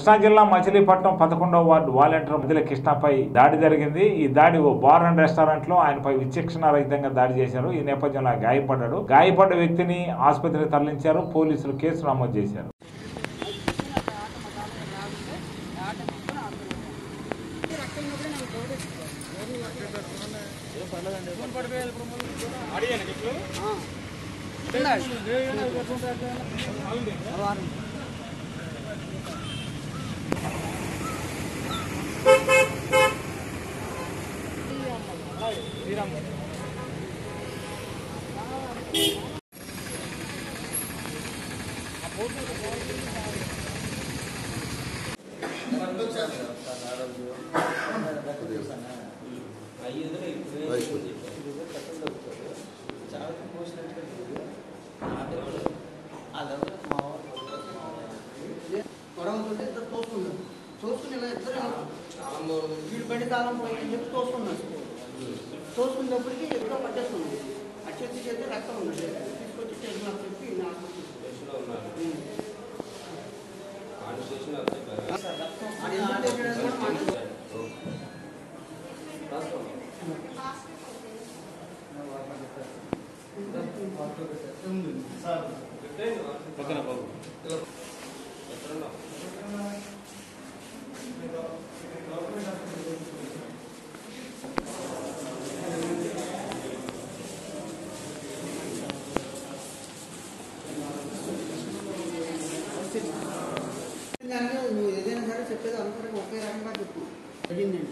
కృష్ణా జిల్లా మచిలీపట్నం పదకొండవ ward volunteer మధ్యల కృష్ణపై దాడి జరిగింది ఈ దాడి ఓ బార్ అండ్ రెస్టారెంట్ లో ఆయనపై విచక్షణ రహితంగా దాడి చేశారు ఈ నేపథ్యంలో ఆయన గాయపడ్డాడు గాయపడ్డ వ్యక్తిని ఆసుపత్రికి తరలించారు పోలీసులు కేసు నమోదు చేశారు గొడవతుంటే ఇద్దరు తోసుకున్నారు తోసుకుని ఇలా ఇద్దరు వీడు బండి తాళం పోయిందని చెప్పి తోసుకున్నారు తోసుకున్నప్పటికీ ఎక్కడో పట్టేస్తున్నాం ఆ చేతి చేతి రక్తం ఉంది తీసుకొచ్చి చేసి నాకు చెప్పి నా అది ఎందుకు చేసాడని కూడా మాకు దానికి నువ్వు ఏదైనా సరే చెప్పేది అందరికీ ఒకే రకంగా చెప్పు అడిగిందండి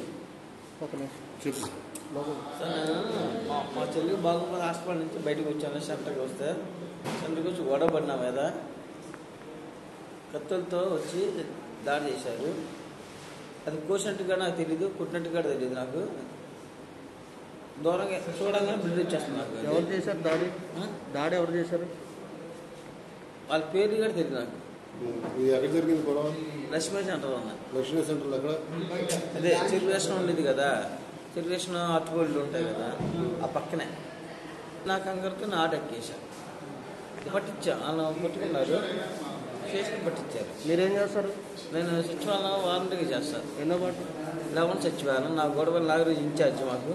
సార్ నేను మా మా చెల్లి బాగుపడి హాస్పిటల్ నుంచి బయటకు వచ్చాను సెంటర్కి వస్తే సెంటర్కి వచ్చి గొడవ పడినా మీద కత్తులతో వచ్చి దాడి చేశారు అది కోసినట్టుగా నాకు తెలియదు కుట్టినట్టుగా తెలియదు నాకు దూరంగా చూడంగానే బ్లడ్ వచ్చేస్తుంది నాకు ఎవరు చేశారు దాడి ఆ? దాడి ఎవరు చేశారు వాళ్ళ పేరు కూడా తెలియదు నాకు ఇది ఎక్కడ జరిగింది గొడవ లక్ష్మీ సెంటర్ ఉన్నా లక్ష్మీ సెంటర్లో ఎక్కడ అదే చిరువేషణ ఉండేది కదా చిరువేషణ అట్టుకోళ్ళు ఉంటాయి కదా ఆ పక్కనే నా కంగారుతో నా ఆట ఎక్కేసా పట్టించా వాళ్ళు పట్టుకున్నారు స్టేషన్ పట్టించారు మీరేం చేస్తారు నేను సచివాలయం వారంటీగా చేస్తాను ఎన్నో పాటు లెవెన్ సచివాలయం నా గొడవ నాగరాజు ఇన్ఛార్జ్ మాకు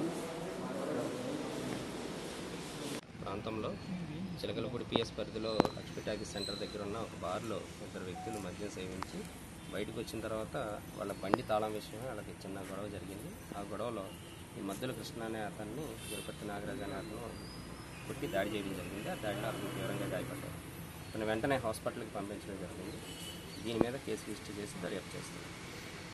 ప్రాంతంలో చిలకలపూడి పిఎస్ పరిధిలో లక్ష్మీ టాకీస్ సెంటర్ దగ్గర ఉన్న ఒక బార్లో ఇద్దరు వ్యక్తులు మద్యం సేవించి బయటకు వచ్చిన తర్వాత వాళ్ళ బండి తాళం విషయమే వాళ్ళకి చిన్న గొడవ జరిగింది ఆ గొడవలో ఈ మధ్యలో కృష్ణ అనే అతన్ని తిరుపతి నాగరాజు అనే అతను కొట్టి దాడి చేయడం జరిగింది ఆ దాడిలో అతను తీవ్రంగా గాయపడ్డారు అతను వెంటనే హాస్పిటల్కి పంపించడం జరిగింది దీని మీద కేసు రిజిస్టర్ చేసి దర్యాప్తు చేస్తారు